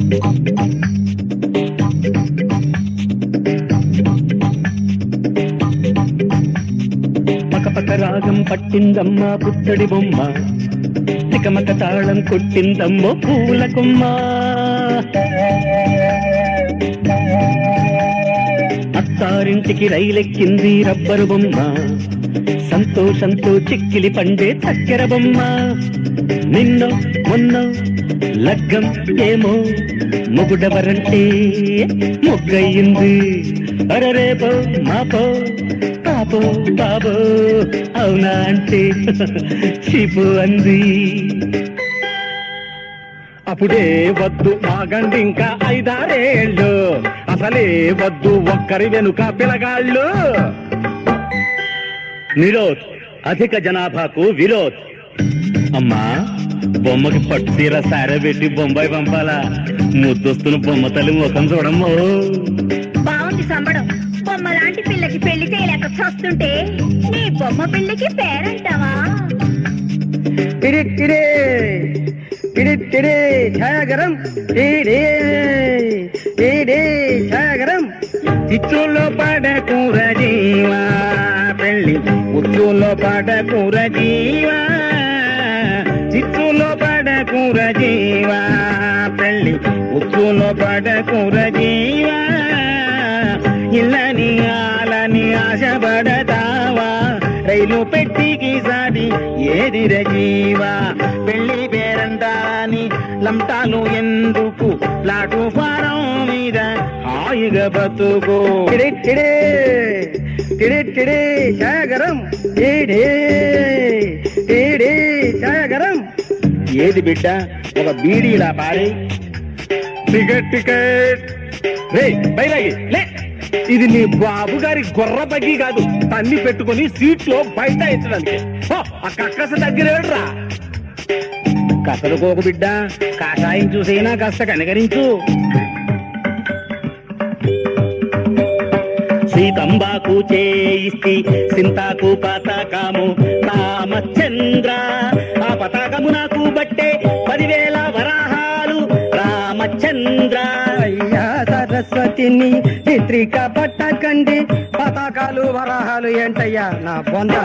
పకపక రాగం పట్టిందమ్మ పుత్తడి బొమ్మ తికమక తాళం కొట్టిందమ్మో పూల కొమ్మ అత్తారింటికి రైలెక్కింది రబ్బరు బొమ్మ సంతోషంతో చిక్కిలి పండే చక్కెర బొమ్మ నిన్నో మొన్నో లగ్గం ఏమో మొగుడవరంటే మొగ్గయింది అరరేపో మాపో పాపో బాబో అవునా అంటే చీపు అంది అప్పుడే వద్దు ఆగండి ఇంకా ఐదారేళ్ళు అసలే వద్దు ఒక్కరి వెనుక పిలగాళ్ళు నిరోధ్ అధిక జనాభాకు విరోధ్ అమ్మా బొమ్మకి పట్టు తీర సారే పెట్టి బొంబాయి పంపాలా ముద్దొస్తున్న బొమ్మ తల్లి ముఖం చూడమ్మో బాగుంది సంబడం బొమ్మ లాంటి పిల్లకి పెళ్లి చేయలేక చస్తుంటే నీ బొమ్మ పిల్లకి పేరంటావా టిడి టిడి టిడి టిడి ఛాయగరం టిడి టిడి ఛాయగరం చిచ్చులో పడ కూర జీవా పెళ్ళి ఉచ్చులో పడ కూర జీవా చిచ్చులో పడ కూర జీవా పెళ్ళి ఉచ్చులో పడ కూర జీవా ఇల్లని ఆలని ఆశపడతావా రైలు పెట్టికి సాది ఏదిర జీవా పెళ్లి పేరంటాని లంటాలు ఎందుకు ప్లాటు ఫారం మీద హాయిగా బతుకు టిడి టిడి టిడి టిడి సాగరం టిడి టిడి సాగరం ఏది బిడ్డ ఒక బీడీలా పారి టికెట్ టికెట్ రే బైరాగి లే ఇది నీ బాబు గారి గొర్ర బగ్గి కాదు తన్ని పెట్టుకొని సీట్ లో బయట ఎత్తడానికి హో, ఆ కక్కస దగ్గరేడ్రా కసరుకోకు బిడ్డ కాషాయం చూసైనా కాస్త కనికరించు సీతంబాకు చేయిస్తి సింతాకు పతాకము రామచంద్ర ఆ పతాకము నాకు బట్టే పదివేల వరాహాలు రామచంద్ర అయ్యా సరస్వతిని చిత్రిక పట్టకండి పతాకాలు వరాహాలు ఏంటయ్యా నా బొంద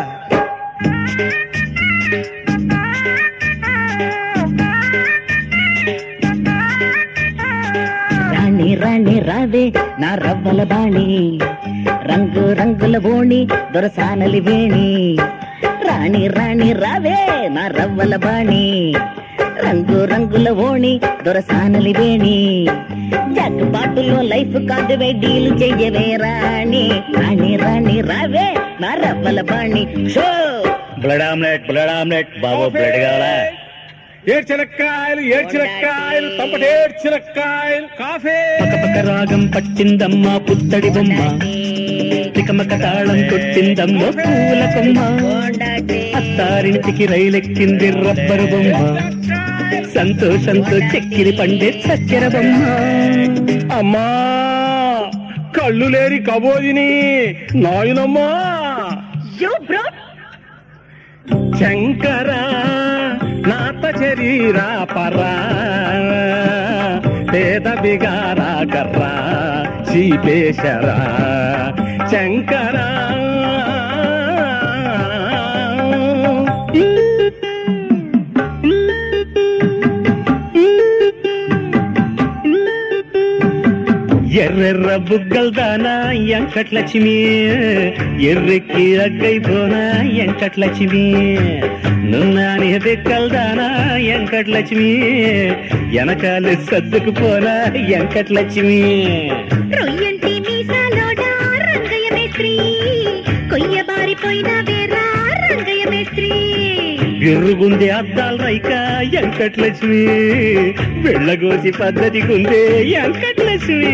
రాణి రాణి రావే నా రవ్వల బాణి రంగు రంగుల బోణి దొరసానలి వేణి రాణి రాణి రావే నా రవ్వల బాణి రంగు రంగుల ఓణి దొరసానలి వేణి జగ్గుబాటులో లైఫ్ కాదు డీలు చెయ్యవే రాణి రాణి రాణి రావే నా రవ్వల బాణి షో బ్లడ్ ఆమ్లెట్ బ్లడ్ ఆమ్లెట్ బాబు బ్లడ్ కావాలా ఏడ్చినక్కాయలు ఏడ్చినక్కాయలు తంపటేడ్చినక్కాయలు కాఫీ పకపక రాగం పట్టిందమ్మ పుత్తడి బొమ్మ తికమక తాళం కొట్టిందమ్మ పూల కొమ్మ అత్తారింటికి రైలెక్కింది రబ్బరు బొమ్మ సంతోషంతో చెక్కిలి పండే చక్కెర బొమ్మ అమ్మా కళ్ళు లేని కబోదిని నాయనమ్మా యో బ్రో శంకర నాత శరీరా పరా పేద బిగారా కర్రా శీపేశరా శంకరా ఎర్రెర్ర బుగ్గల్దానా ఎంకట్లక్ష్మి ఎర్రెక్కి అగ్గైపోనా ఎంకట్లక్ష్మి నున్నాని దిక్కల్దానా ఎంకట్లక్ష్మి వెనకాల సర్దుకు పోనా ఎంకట్లక్ష్మి రొయ్యంటి మీసాలోడా రంగయ్య మేస్త్రి కొయ్య బారిపోయిన వేరా రంగయ్య మేస్త్రి ఎర్రుగుంది అద్దాల రైక ఎంకట్లక్ష్మి వెళ్ళగోసి పద్ధతి కుందే ఎంకట్లక్ష్మి